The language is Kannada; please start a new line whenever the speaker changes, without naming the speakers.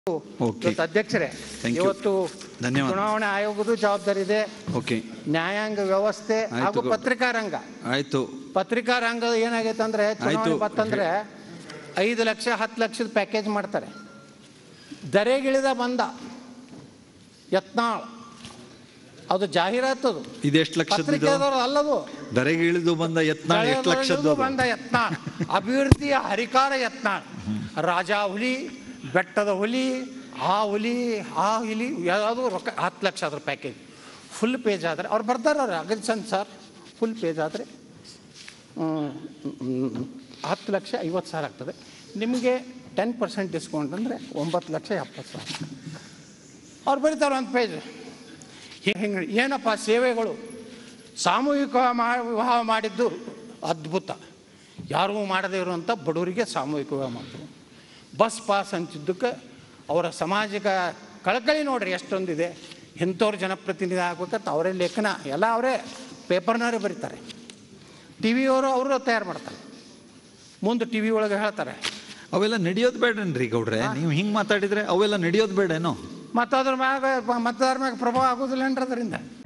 Okay.
ಇವತ್ತು ಅಧ್ಯಕ್ಷರೇ
Thank you.
ಇವತ್ತು
ಧನ್ಯವಾದ.
ಚುನಾವಣೆ ಆಯೋಗದ ಜವಾಬ್ದಾರಿ ಇದೆ
ಓಕೆ
ನ್ಯಾಯಾಂಗ ವ್ಯವಸ್ಥೆ
ಆಯ್ತು
ಹಾಗೂ
ಗೌ-
ಪತ್ರಿಕಾ ರಂಗ
ಆಯ್ತು
ಪತ್ರಿಕಾ ರಂಗ ಏನಾಗೈತೆ ಅಂದ್ರೆ ಚುನಾವಣೆ
ಆಯ್ತು.
ಬತ್ತಂದ್ರೆ ಐದು ಲಕ್ಷ ಹತ್ತು ಲಕ್ಷದ ಪ್ಯಾಕೇಜ್ ಮಾಡ್ತಾರೆ ದರೆಗಿಳಿದ ಬಂದ ಯತ್ನಾಳ್ ಅದು ಜಾಹೀರಾತು ಅದು
ಇದೆಷ್ಟು ಲಕ್ಷದ್ದು
ಪತ್ರಿಕೆದವರು ಅಲ್ಲದು
ದರೆಗೆ ಇಳಿದು ಬಂದ ಯತ್ನಾಳ್ ಎಷ್ಟು ಲಕ್ಷದ್ದು ಅದು?
ಬಂದ ಯತ್ನಾಳ್ ಅಭಿವೃದ್ಧಿಯ ಹರಿಕಾರ ಯತ್ನಾಳ್ ರಾಜ ಹುಲಿ ಬೆಟ್ಟದ ಹುಲಿ ಆ ಹುಲಿ ಆ ಹುಲಿ ಯಾವುದು ರೊಕ್ಕ ಹತ್ತು ಲಕ್ಷ ಅದ್ರ ಪ್ಯಾಕೇಜ್ ಫುಲ್ ಪೇಜ್ ಆದರೆ ಅವ್ರು ಬರ್ತಾರೆ ಅವ್ರು ಅಗರ್ಸನ್ ಸರ್ ಫುಲ್ ಪೇಜ್ ಆದರೆ ಹತ್ತು ಲಕ್ಷ ಐವತ್ತು ಸಾವಿರ ಆಗ್ತದೆ ನಿಮಗೆ ಟೆನ್ ಪರ್ಸೆಂಟ್ ಡಿಸ್ಕೌಂಟ್ ಅಂದರೆ ಒಂಬತ್ತು ಲಕ್ಷ ಎಪ್ಪತ್ತು ಸಾವಿರ ಅವ್ರು ಬರೀತಾರೆ ಒಂದು ಪೇಜ್ ಹಿಂಗೆ ಏನಪ್ಪ ಸೇವೆಗಳು ಸಾಮೂಹಿಕ ಮಾ- ವಿವಾಹ ಮಾಡಿದ್ದು ಅದ್ಭುತ ಯಾರೂ ಮಾಡದೇ ಇರುವಂಥ ಬಡವರಿಗೆ ಸಾಮೂಹಿಕ ವಿವಾಹ ಮಾಡಿದ್ರು ಬಸ್ ಪಾಸ್ ಅಂತಿದ್ದಕ್ಕೆ ಅವರ ಸಾಮಾಜಿಕ ಕಳಕಳಿ ನೋಡ್ರಿ ಎಷ್ಟೊಂದಿದೆ ಇಂಥವ್ರು ಜನಪ್ರತಿನಿಧಿ ಆಗ್ಬೇಕಂತ ಅವರೇ ಲೇಖನ ಎಲ್ಲ ಅವರೇ ಪೇಪರ್ನವರೇ ಬರೀತಾರೆ ಟಿ ವಿಯವರು ಅವರು ತಯಾರು ಮಾಡ್ತಾರೆ ಮುಂದೆ ಟಿ ವಿ ಒಳಗೆ ಹೇಳ್ತಾರೆ
ಅವೆಲ್ಲ ನಡೆಯೋದು ಬೇಡನ್ರಿ ಗೌಡ್ರೆ ನೀವು ಹಿಂಗ್ ಮಾತಾಡಿದ್ರೆ ಅವೆಲ್ಲ ನಡೆಯೋದು ಬೇಡೇನೋ
ಮತ್ತು ಅದ್ರ ಮ್ಯಾಗ ಮತದಾರ ಮ್ಯಾಗ ಪ್ರಭಾವ ಆಗೋದಿಲ್ಲ ಅದರಿಂದ